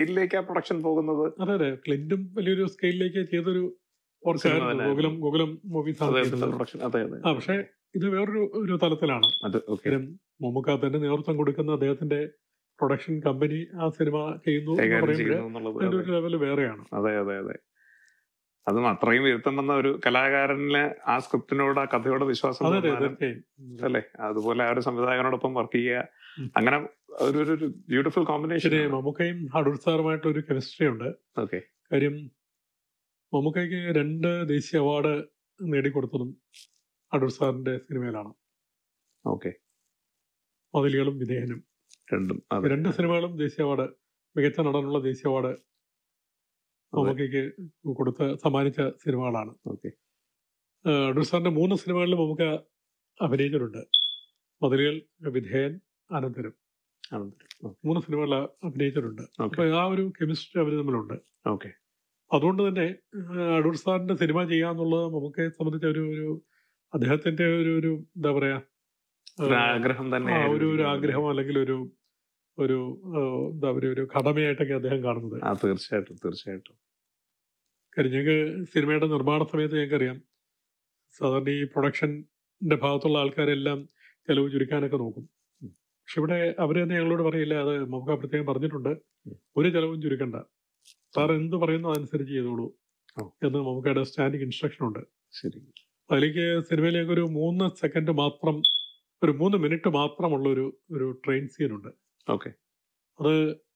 ഇതിലേക്ക് ആ പ്രൊഡക്ഷൻ പോകുന്നത് അതെ അതെ ക്ലിന്റും വലിയൊരു സ്കെയിലിലേക്ക് ചെയ്തൊരു വർക്കായിരുന്നു തന്നെ. ഗോകുലം ഗോകുലം മൂവീസ് ആണ് അദ്ദേഹത്തിന്റെ ചെയ്തത് പ്രൊഡക്ഷൻ അതെ അതെ ആ പക്ഷെ ഇത് വേറൊരു ഒരു തലത്തിലാണ് അത് ഓക്കെ കാര്യം മമ്മൂക്ക തന്നെ നേതൃത്വം കൊടുക്കുന്ന അദ്ദേഹത്തിന്റെ പ്രൊഡക്ഷൻ കമ്പനി ആ സിനിമ ചെയ്യുന്നു എന്ന് കൈകാര്യം പറയുമ്പോൾ ചെയ്യുന്നു എന്നുള്ളത് അതിന്റെ അതെ. ഒരു ലെവൽ വേറെയാണ് അതെ അതെ അതെ അതും അത്രയും വിരുദ്ധം വന്ന ഒരു കലാകാരനിലെ ആ സ്ക്രിപ്റ്റിനോട് ആ കഥയോട് വിശ്വാസം അതെ അതെ തോന്നാനും, തീർച്ചയായും അല്ലേ അതുപോലെ ആ ഒരു സംവിധായകനോടൊപ്പം വർക്ക് ചെയ്യുക ഉം. അങ്ങനെ ഒരു ഒരു ബ്യൂട്ടിഫുൾ കോമ്പിനേഷൻ ശരി മമ്മൂക്കയും അടൂർ സാറുമായിട്ട് ഒരു കെമിസ്ട്രി ഉണ്ട് ഓക്കെ കാര്യം മമ്മൂക്കയ്ക്ക് രണ്ട് ദേശീയ അവാർഡ് നേടിക്കൊടുത്തതും അടൂർ സാറിന്റെ സിനിമയിലാണ് ഓക്കെ മതിലുകളും വിധേയനും രണ്ടും അതെ രണ്ട് സിനിമകളും ദേശീയ അവാർഡ് മികച്ച നടനുള്ള ദേശീയ അവാർഡ് മമ്മൂക്കയ്ക്ക് കൊടുത്ത് സമ്മാനിച്ച സിനിമകളാണ് ഓക്കെ ഏഹ് അടൂർ സാറിന്റെ മൂന്ന് സിനിമകളിലും നമുക്ക് അഭിനയിച്ചിട്ടുണ്ട് മതിലുകൾ വിധേയൻ അനന്തരം മൂന്ന് സിനിമകളിൽ അഭിനയിച്ചിട്ടുണ്ട് അപ്പൊ ആ ഒരു കെമിസ്ട്രി അവർ തമ്മിലുണ്ട് ഓക്കെ അതുകൊണ്ട് തന്നെ ഏഹ് അടൂർ സാറിന്റെ സിനിമ ചെയ്യാന്നുള്ളത് നമുക്ക് സംബന്ധിച്ച ഒരു ഒരു അദ്ദേഹത്തിന്റെ ഒരു ഒരു എന്താ പറയാ ഒരു ഏഹ് ആഗ്രഹം തന്നെ ആ ഒരു ഒരു ആഗ്രഹം അല്ലെങ്കിൽ ഒരു ഒരു ഏഹ് എന്താ പറയുക ഒരു കടമയായിട്ടൊക്കെ അദ്ദേഹം കാണുന്നത് ആ തീർച്ചയായിട്ടും തീർച്ചയായിട്ടും കാര്യം ഞങ്ങൾക്ക് സിനിമയുടെ നിർമ്മാണ സമയത്ത് ഞങ്ങൾക്കറിയാം സാധാരണ ഈ പ്രൊഡക്ഷന്റെ ഭാഗത്തുള്ള ആൾക്കാരെല്ലാം ചെലവ് ചുരുക്കാനൊക്കെ നോക്കും പക്ഷെ ഇവിടെ അവർ തന്നെ ഞങ്ങളോട് പറയില്ല അത് നമുക്ക് പ്രത്യേകം പറഞ്ഞിട്ടുണ്ട് ഒരു ചെലവും ചുരുക്കണ്ട സാർ എന്ത് പറയുന്നു അതനുസരിച്ച് ചെയ്തോളൂ ഓ. എന്ന് നമുക്കവിടെ സ്റ്റാൻഡിങ് ഇൻസ്ട്രക്ഷൻ ഉണ്ട് ശരി അതിലേക്ക് സിനിമയിലേക്ക് ഒരു മൂന്ന് സെക്കൻഡ് മാത്രം ഒരു മൂന്ന് മിനിറ്റ് മാത്രമുള്ള ഒരു ഒരു ട്രെയിൻ സീൻ ഉണ്ട് ഓക്കെ അത്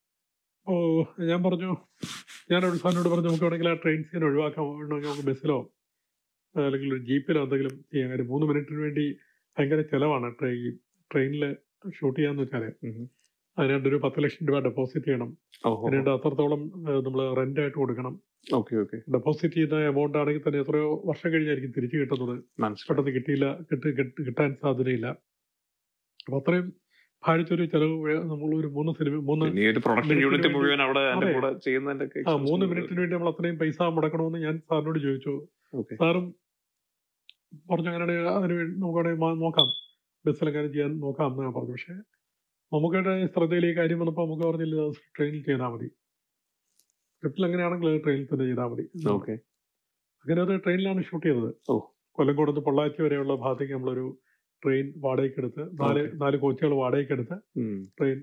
ഓ ഞാൻ പറഞ്ഞു ഞാൻ ഒരു സാറിനോട് പറഞ്ഞു നമുക്ക് വേണമെങ്കിൽ ആ ട്രെയിൻ സീൻ ഒഴിവാക്കാൻ വേണമെങ്കിൽ നമുക്ക് ബസ്സിലോ അല്ലെങ്കിൽ ഒരു ജീപ്പിലോ എന്തെങ്കിലും ചെയ്യാൻ കാര്യം മൂന്ന് മിനിറ്റിന് വേണ്ടി ഭയങ്കര ചിലവാണ് ട്രെയിൻ ട്രെയിനിൽ ഷൂട്ട് ചെയ്യാന്ന് വെച്ചാല് അതിനായിട്ട് ഒരു പത്ത് ലക്ഷം രൂപ ഡെപ്പോസിറ്റ് ചെയ്യണം ഓഹോ അതിനായിട്ട് അത്രത്തോളം നമ്മൾ റെന്റ് ആയിട്ട് കൊടുക്കണം ഓക്കെ ഓക്കെ ഡെപ്പോസിറ്റ് ചെയ്യുന്ന എമൗണ്ട് ആണെങ്കിൽ തന്നെ എത്രയോ വർഷം കഴിഞ്ഞായിരിക്കും തിരിച്ചു കിട്ടുന്നത് മനസ്സിലായി പെട്ടെന്ന് കിട്ടിയില്ല കിട്ടി കിട്ടി- കിട്ടാൻ സാധ്യതയില്ല അപ്പൊ അത്രയും ഭാരിച്ചൊരു ചെലവ് വേ- നമ്മൾ ഒരു മൂന്ന് സിനിമ മൂന്ന് പിന്നെ ഈ ഒരു പ്രൊഡക്ഷൻ മിനിറ്റിന് യൂണിറ്റ് വേണ്ടി- മുഴുവൻ അവിടെ അതിന്റെ അതെ. കൂടെ ചെയ്യുന്നതിന്റെ ഒക്കെ ആ മൂന്ന് expense മിനിറ്റിന് വേണ്ടി നമ്മൾ അത്രയും പൈസ മുടക്കണമെന്ന് ഞാൻ സാറിനോട് ചോദിച്ചു ഓക്കെ സാറും പറഞ്ഞു അങ്ങനെ അതിന് വേണ്ടി നമുക്ക് വേണമെങ്കിൽ മാ- നോക്കാം ബസ്സിലെങ്ങനെ ചെയ്യാൻ നോക്കാം എന്ന് ഞാൻ പറഞ്ഞു പക്ഷെ നമുക്കയുടെ ശ്രദ്ധയിൽ ഈ കാര്യം വന്നപ്പോൾ നമുക്ക് പറഞ്ഞില്ല അത് ട്രെയിനിൽ ചെയ്താൽ മതി സ്ക്രിപ്റ്റിൽ അങ്ങനെയാണെങ്കിൽ അത് ട്രെയിനിൽ തന്നെ ചെയ്താൽ മതി ഓക്കെ അങ്ങനെ അത് ട്രെയിനിലാണ് ഷൂട്ട് ചെയ്തത് ഓ. കൊല്ലംകോട് നിന്ന് പൊള്ളാച്ചി വരെയുള്ള ഭാഗത്തേക്ക് നമ്മളൊരു ട്രെയിൻ വാടകയ്ക്ക് എടുത്ത് നാല് Okay. നാല് കോച്ചുകൾ വാടകയ്ക്ക് എടുത്ത് ട്രെയിൻ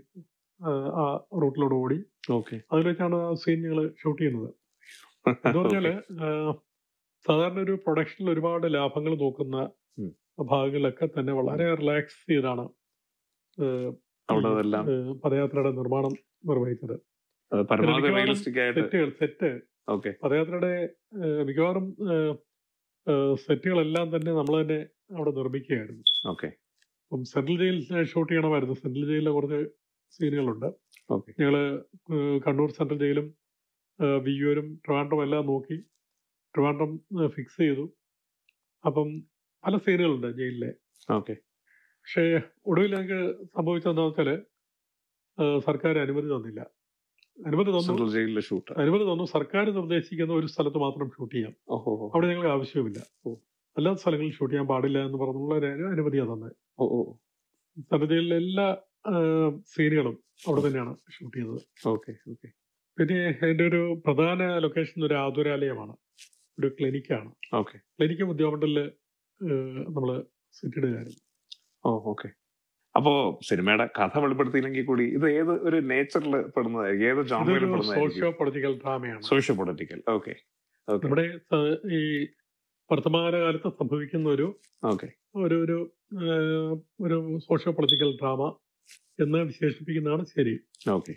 ആ റൂട്ടിലൂടെ ഓടി ഓക്കെ അതിൽ വെച്ചാണ് ആ സീൻ ഞങ്ങൾ ഷൂട്ട് ചെയ്യുന്നത് എന്ന് പറഞ്ഞാല് ആ, സാധാരണ ഒരു പ്രൊഡക്ഷനിൽ ഒരുപാട് ലാഭങ്ങൾ നോക്കുന്ന ഉം. ഭാഗങ്ങളിലൊക്കെ തന്നെ വളരെ റിലാക്സ് ചെയ്താണ് ആ, അവിടെ അതെല്ലാം ആ, പദയാത്രയുടെ നിർമ്മാണം നിർവഹിച്ചത് അത് പരമാവധി മിക്കവാറും റിയലിസ്റ്റിക് ആയിട്ട് സെറ്റുകൾ സെറ്റ് ഓക്കെ പദയാത്രയുടെ ആ, മിക്കവാറും ആ, ആ, സെറ്റുകളെല്ലാം തന്നെ നമ്മൾ തന്നെ അവിടെ നിർമ്മിക്കുകയായിരുന്നു ഓക്കെ അപ്പം സെൻട്രൽ ജയിലിൽ ഷൂട്ട് ചെയ്യണമായിരുന്നു സെൻട്രൽ ജയിലിലെ കുറച്ച് സീനുകളുണ്ട് ഓക്കെ ഞങ്ങള് ഏഹ് കണ്ണൂർ സെൻട്രൽ ജയിലും ഏഹ് വിയ്യൂരും ട്രിവാൻഡ്രം എല്ലാം നോക്കി ട്രിവാൻഡ്രം ഫിക്സ് ചെയ്തു അപ്പം പല സീനുകളുണ്ട് ജയിലിലെ ഓക്കെ പക്ഷേ ഒടുവിൽ ഞങ്ങൾക്ക് സംഭവിച്ചതെന്താ വെച്ചാല് ഏഹ് സർക്കാർ അനുമതി തന്നില്ല അനുമതി തന്നു സെൻട്രൽ ജയിലിലെ ഷൂട്ട് അനുമതി തന്നു സർക്കാർ നിർദ്ദേശിക്കുന്ന ഒരു സ്ഥലത്ത് മാത്രം ഷൂട്ട് ചെയ്യാം ഓഹോ അവിടെ ഞങ്ങൾക്ക് ആവശ്യവുമില്ല ഓ. അല്ലാത്ത സ്ഥലങ്ങളിൽ ഷൂട്ട് ചെയ്യാൻ പാടില്ല എന്ന് പറഞ്ഞുള്ള ഒരു അനുമതിയാണ് തന്നെ ഓ ഓ സെൻട്രൽ ജയിലിലെ എല്ലാ ഏഹ് സീനുകളും അവിടെ തന്നെയാണ് ഷൂട്ട് ചെയ്തത് ഓക്കെ ഓക്കെ പിന്നെ അതിന്റെ ഒരു പ്രധാന ലൊക്കേഷൻ ഒരു ആതുരാലയമാണ് ഒരു ക്ലിനിക്കാണ് ഓക്കെ ക്ലിനിക്ക് ഉദ്യോഗമണ്ഡലില് നമ്മൾ സെറ്റ് ഇടുകയായിരുന്നു ഓ ഓക്കെ അപ്പോ സിനിമയുടെ കഥ വെളിപ്പെടുത്തിയില്ലെങ്കിൽ കൂടി ഇത് ഏത് ഒരു നേച്ചറിൽ പെടുന്നതായിരിക്കും ഏത് ജോണറിൽ ഇതൊരു സോഷ്യോ പെടുന്നതായിരിക്കും പൊളിറ്റിക്കൽ ഡ്രാമയാണ് സോഷ്യോ പൊളിറ്റിക്കൽ ഓക്കെ ഓക്കെ നമ്മുടെ സ- ഈ വർത്തമാന കാലത്ത് സംഭവിക്കുന്ന ഒരു ഓക്കെ ഒരു ഒരു ഏഹ്, ഒരു സോഷ്യോ പൊളിറ്റിക്കൽ ഡ്രാമ എന്ന് വിശേഷിപ്പിക്കുന്നതാണ് ശരി ഓക്കെ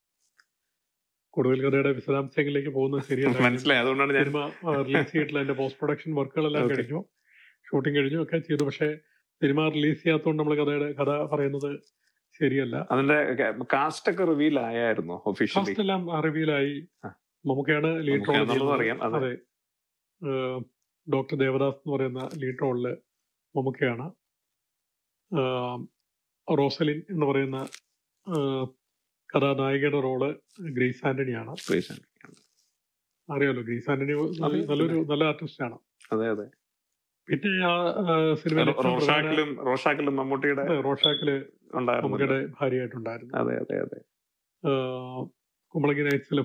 കൂടുതൽ കഥയുടെ വിശദാംശങ്ങളിലേക്ക് പോകുന്നത് ശരിയല്ല മനസ്സിലായി അതുകൊണ്ടാണ് ഞാൻ സിനിമ റിലീസ് ചെയ്തിട്ടുള്ള അതിന്റെ പോസ്റ്റ് പ്രൊഡക്ഷൻ വർക്കുകളെല്ലാം Okay. കഴിഞ്ഞു ഷൂട്ടിംഗ് കഴിഞ്ഞു ഒക്കെ ചെയ്തു പക്ഷേ സിനിമ റിലീസ് ചെയ്യാത്തതുകൊണ്ട് നമ്മൾ കഥയുടെ കഥ പറയുന്നത് ശരിയല്ല അതിന്റെ കാസ്റ്റ് ഒക്കെ റിവീൽ ആയായിരുന്നു ഒഫീഷ്യലി ഫസ്റ്റ് എല്ലാം റിവ്യൂലായി ആ. മമ്മൂക്കയാണ് ലീഡ് റോൾ മമ്മൂക്കയാണെന്നുള്ളത് അറിയാം, അതെ. അതെ ഡോക്ടർ ദേവദാസ് എന്ന് പറയുന്ന ലീഡ് റോളില് മമ്മൂക്കയാണ് ഏഹ്, റോസലിൻ എന്ന് പറയുന്ന ഏഹ്, കഥാനായികയുടെ റോള് ഗ്രേസ് ആന്റണിയാണ് അറിയാലോ ഗ്രേസ് ആന്റണി അതെ. നല്ലൊരു നല്ല ആർട്ടിസ്റ്റാണ് അതെ അതെ പിന്നെ ആ സിനിമയിൽ റോഷാക്കിലും റോഷാക്കിലും മമ്മൂട്ടിയുടെ റോഷാക്കില് ഉണ്ടായിരുന്നു മമ്മൂക്കയുടെ ഭാര്യയായിട്ടുണ്ടായിരുന്നു അതെ അതെ അതെ ഏഹ് കുമ്പളങ്ങി നൈറ്റ്സിലെ